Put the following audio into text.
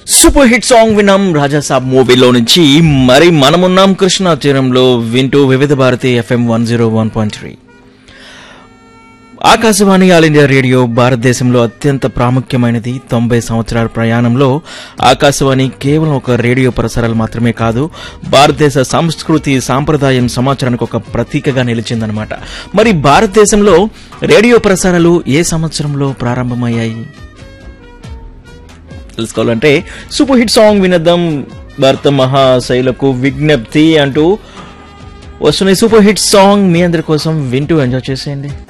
super hit song విన్నాం రాజాసాబ్ మూవీలో నుంచి మరి మనమున్నాం కృష్ణా తీరంలో వింటూ Vividh Bharati FM one zero one point three Akashvani all India radio భారతదేశంలో అత్యంత ప్రాముఖ్యమైనది తొంభై సంవత్సరాల ప్రయాణంలో ఆకాశవాణి కేవలం ఒక రేడియో ప్రసారాలు మాత్రమే కాదు భారతదేశ సంస్కృతి సాంప్రదాయం సమాచారానికి ఒక ప్రతీకగా నిలిచిందనమాట మరి భారతదేశంలో రేడియో ప్రసారాలు ఏ సంవత్సరంలో ప్రారంభమయ్యాయి తెలుసుకోవాలంటే సూపర్ హిట్ సాంగ్ వినద్దాం భర్త మహాశైలకు విజ్ఞప్తి అంటూ వస్తున్న ఈ సూపర్ హిట్ సాంగ్ మీ అందరి కోసం వింటూ ఎంజాయ్ చేసేయండి